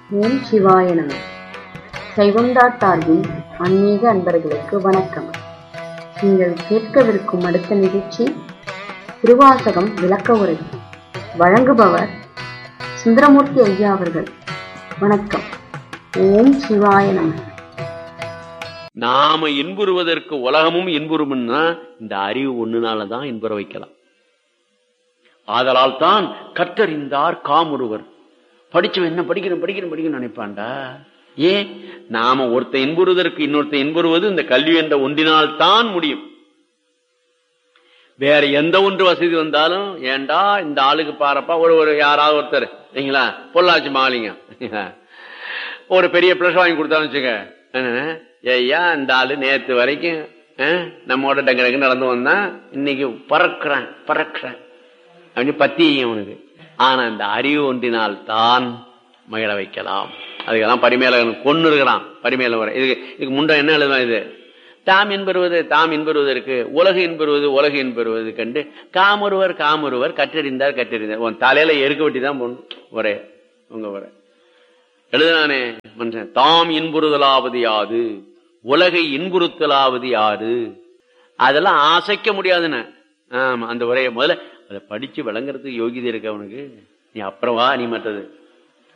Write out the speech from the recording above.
ஓம் சிவாய நம சைவந்தா சார்பில் ஆன்மீக அன்பர்களுக்கு வணக்கம் நீங்கள் கேட்கவிருக்கும் அடுத்த நிகழ்ச்சி திருவாசகம் விளக்க உரை வழங்குபவர் சுந்தரமூர்த்தி ஐயா அவர்கள் வணக்கம் ஓம் சிவாய நம நாம இன்புறுவதற்கு உலகமும் இன்புறும்னா இந்த அறிவு ஒண்ணுனாலதான் இன்புற வைக்கலாம் ஆதலால் தான் கற்றறிந்தார் காமுருவர் படிச்சவன் என்ன படிக்கணும் படிக்கணும் படிக்கணும் நினைப்பான்டா ஏன் நாம ஒருத்த இன்புறுவதற்கு இன்னொருத்த இன்புறுவது இந்த கல்வி என்ற ஒன்றினால் தான் முடியும் வேற எந்த ஒன்று வசதி வந்தாலும் ஏண்டா இந்த ஆளுக்கு பாருப்பா ஒரு ஒரு யாராவது ஒருத்தர் சரிங்களா பொள்ளாச்சி மாலிங்க ஒரு பெரிய பிளஸ் வாங்கி கொடுத்தாலும் வச்சுக்க ஐயா இந்த ஆளு நேத்து வரைக்கும் அஹ், நம்மோட டங்கு டங்கு நடந்து வந்தான் இன்னைக்கு பறக்குறான் பறக்குறான் அப்படின்னு பத்தி அவனுக்கு ஆனா இந்த அறிவு ஒன்றினால் தான் மகிழ வைக்கலாம் அதுக்கெல்லாம் பரிமேலகன் கொண்டு இருக்கிறான் பரிமேல வர இதுக்கு இதுக்கு முண்டை என்ன எழுதுவான் இது தாம் என்பருவது தாம் என்பருவதற்கு உலகு என்பருவது உலகு என்பருவது கண்டு காமொருவர் காமொருவர் கற்றறிந்தார் கற்றறிந்தார் உன் தலையில எருக்க வெட்டி தான் போடணும் ஒரே உங்க ஒரே எழுதுனானே மனுஷன் தாம் இன்புறுதலாவது யாது உலகை இன்புறுத்தலாவது யாரு அதெல்லாம் அசைக்க முடியாதுன்னு ஆமா அந்த உரையை முதல்ல அதை படிச்சு விளங்குறதுக்கு யோகிதை இருக்கு அவனுக்கு நீ அப்புறம் வா நீ மற்றது